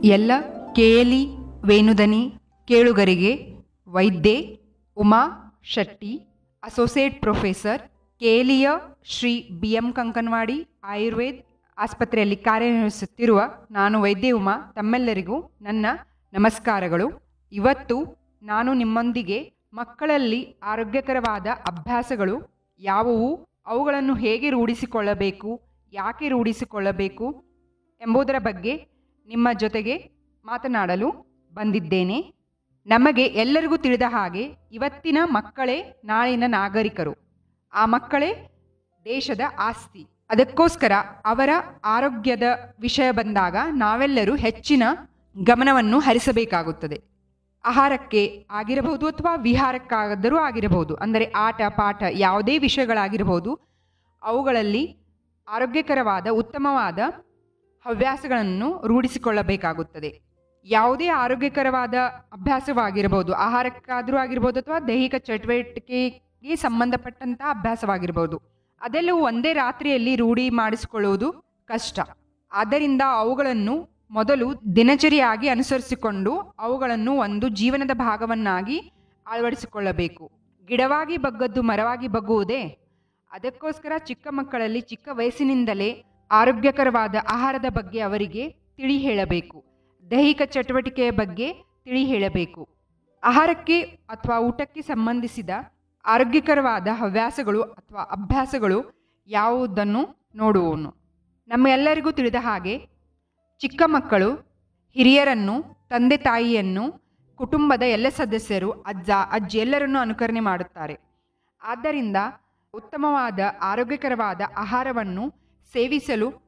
ಎಲ್ಲ ಕೇಳಿ ವೇಣುದನಿ ಕೇಳುಗರಿಗೆ ವೈದ್ಯೆ ಉಮಾ ಶೆಟ್ಟಿ ಅಸೋಸಿಯೇಟ್ ಪ್ರೊಫೆಸರ್ ಕೇಲಿಯ ಶ್ರೀ ಬಿ ಎಂ ಕಂಕನವಾಡಿ ಆಯುರ್ವೇದ್ ಆಸ್ಪತ್ರೆಯಲ್ಲಿ ಕಾರ್ಯನಿರ್ವಹಿಸುತ್ತಿರುವ ನಾನು ವೈದ್ಯೆ ಉಮಾ ತಮ್ಮೆಲ್ಲರಿಗೂ ನನ್ನ ನಮಸ್ಕಾರಗಳು ಇವತ್ತು ನಾನು ನಿಮ್ಮೊಂದಿಗೆ ಮಕ್ಕಳಲ್ಲಿ ಆರೋಗ್ಯಕರವಾದ ಅಭ್ಯಾಸಗಳು ಯಾವುವು ಅವುಗಳನ್ನು ಹೇಗೆ ರೂಢಿಸಿಕೊಳ್ಳಬೇಕು ಯಾಕೆ ರೂಢಿಸಿಕೊಳ್ಳಬೇಕು ಎಂಬುದರ ಬಗ್ಗೆ ನಿಮ್ಮ ಜೊತೆಗೆ ಮಾತನಾಡಲು ಬಂದಿದ್ದೇನೆ ನಮಗೆ ಎಲ್ಲರಿಗೂ ತಿಳಿದ ಹಾಗೆ ಇವತ್ತಿನ ಮಕ್ಕಳೇ ನಾಳಿನ ನಾಗರಿಕರು ಆ ಮಕ್ಕಳೇ ದೇಶದ ಆಸ್ತಿ ಅದಕ್ಕೋಸ್ಕರ ಅವರ ಆರೋಗ್ಯದ ವಿಷಯ ಬಂದಾಗ ನಾವೆಲ್ಲರೂ ಹೆಚ್ಚಿನ ಗಮನವನ್ನು ಹರಿಸಬೇಕಾಗುತ್ತದೆ ಆಹಾರಕ್ಕೆ ಆಗಿರಬಹುದು ಅಥವಾ ವಿಹಾರಕ್ಕಾದರೂ ಆಗಿರಬಹುದು ಅಂದರೆ ಆಟ ಪಾಠ ಯಾವುದೇ ವಿಷಯಗಳಾಗಿರಬಹುದು ಅವುಗಳಲ್ಲಿ ಆರೋಗ್ಯಕರವಾದ ಉತ್ತಮವಾದ ಹವ್ಯಾಸಗಳನ್ನು ರೂಢಿಸಿಕೊಳ್ಳಬೇಕಾಗುತ್ತದೆ ಯಾವುದೇ ಆರೋಗ್ಯಕರವಾದ ಅಭ್ಯಾಸವಾಗಿರಬಹುದು ಆಹಾರಕ್ಕಾದರೂ ಆಗಿರ್ಬೋದು ಅಥವಾ ದೈಹಿಕ ಚಟುವಟಿಕೆಗೆ ಸಂಬಂಧಪಟ್ಟಂಥ ಅಭ್ಯಾಸವಾಗಿರ್ಬೋದು ಅದೆಲ್ಲವೂ ಒಂದೇ ರಾತ್ರಿಯಲ್ಲಿ ರೂಢಿ ಮಾಡಿಸಿಕೊಳ್ಳುವುದು ಕಷ್ಟ ಆದ್ದರಿಂದ ಅವುಗಳನ್ನು ಮೊದಲು ದಿನಚರಿಯಾಗಿ ಅನುಸರಿಸಿಕೊಂಡು ಅವುಗಳನ್ನು ಒಂದು ಜೀವನದ ಭಾಗವನ್ನಾಗಿ ಅಳವಡಿಸಿಕೊಳ್ಳಬೇಕು ಗಿಡವಾಗಿ ಬಗ್ಗದ್ದು ಮರವಾಗಿ ಬಗ್ಗುವುದೇ ಅದಕ್ಕೋಸ್ಕರ ಚಿಕ್ಕ ಮಕ್ಕಳಲ್ಲಿ ಚಿಕ್ಕ ವಯಸ್ಸಿನಿಂದಲೇ ಆರೋಗ್ಯಕರವಾದ ಆಹಾರದ ಬಗ್ಗೆ ಅವರಿಗೆ ತಿಳಿ ಹೇಳಬೇಕು ದೈಹಿಕ ಚಟುವಟಿಕೆಯ ಬಗ್ಗೆ ತಿಳಿ ಹೇಳಬೇಕು ಆಹಾರಕ್ಕೆ ಅಥವಾ ಊಟಕ್ಕೆ ಸಂಬಂಧಿಸಿದ ಆರೋಗ್ಯಕರವಾದ ಹವ್ಯಾಸಗಳು ಅಥವಾ ಅಭ್ಯಾಸಗಳು ಯಾವುದನ್ನು ನೋಡುವನು ನಮ್ಮೆಲ್ಲರಿಗೂ ತಿಳಿದ ಹಾಗೆ ಚಿಕ್ಕ ಮಕ್ಕಳು ಹಿರಿಯರನ್ನು ತಂದೆ ತಾಯಿಯನ್ನು ಕುಟುಂಬದ ಎಲ್ಲ ಸದಸ್ಯರು ಅಜ್ಜ ಅಜ್ಜಿ ಎಲ್ಲರನ್ನೂ ಅನುಕರಣೆ ಮಾಡುತ್ತಾರೆ ಆದ್ದರಿಂದ ಉತ್ತಮವಾದ ಆರೋಗ್ಯಕರವಾದ ಆಹಾರವನ್ನು ಸೇವಿಸಲು